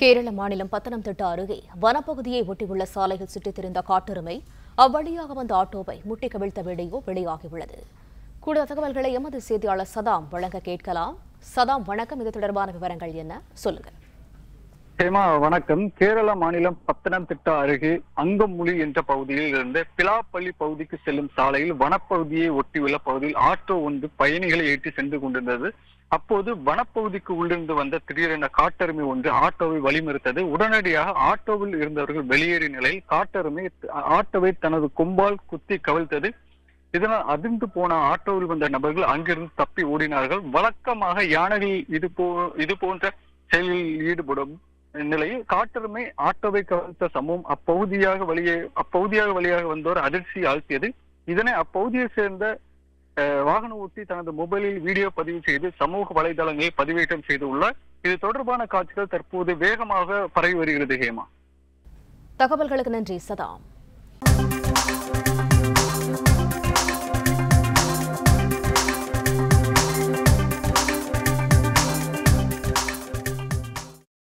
கேரள மாநிலம் பத்தனம்திட்டா அருகே வனப்பகுதியை ஒட்டியுள்ள சாலையில் சுற்றித் திரிந்த காட்டெருமை அவ்வழியாக வந்த ஆட்டோவை முட்டி கவிழ்த்த வீடியோ வெளியாகியுள்ளது கூடுதல் தகவல்களை எமது செய்தியாளர் சதாம் வழங்க கேட்கலாம் சதாம் வணக்கம் இது தொடர்பான விவரங்கள் என்ன சொல்லுங்க ஹேமா வணக்கம் கேரள மாநிலம் பத்தனம்திட்டா அருகே அங்கமுலி என்ற பகுதியில் இருந்து பிலாப்பள்ளி பகுதிக்கு செல்லும் சாலையில் வனப்பகுதியை ஒட்டியுள்ள பகுதியில் ஆட்டோ ஒன்று பயணிகளை ஏற்றி சென்று கொண்டிருந்தது அப்போது வனப்பகுதிக்கு உள்ளிருந்து வந்த திடீரென காட்டெருமை ஒன்று ஆட்டோவை வழிமறித்தது உடனடியாக ஆட்டோவில் இருந்தவர்கள் வெளியேறிய நிலையில் காட்டெருமை ஆட்டோவை தனது கொம்பால் குத்தி கவிழ்த்தது இதனால் அதிர்ந்து போன ஆட்டோவில் வந்த நபர்கள் அங்கிருந்து தப்பி ஓடினார்கள் வழக்கமாக யானைகள் இது போ இது போன்ற செயலில் ஈடுபடும் நிலையில் காட்டெருமை ஆட்டோவை கவிழ்த்த சம்பவம் அப்பகுதியாக வழியே அப்பகுதியாக வழியாக வந்தோர் அதிர்ச்சி ஆழ்த்தியது இதனை அப்பகுதியை சேர்ந்த அஹ், வாகன ஓட்டி தனது மொபைலில் வீடியோ பதிவு செய்து சமூக வலைதளங்களில் பதிவேற்றம் செய்துள்ளார் இது தொடர்பான காட்சிகள் தற்போது வேகமாக பரவி வருகிறது ஹேமா தகவல்களுக்கு நன்றி சதாம்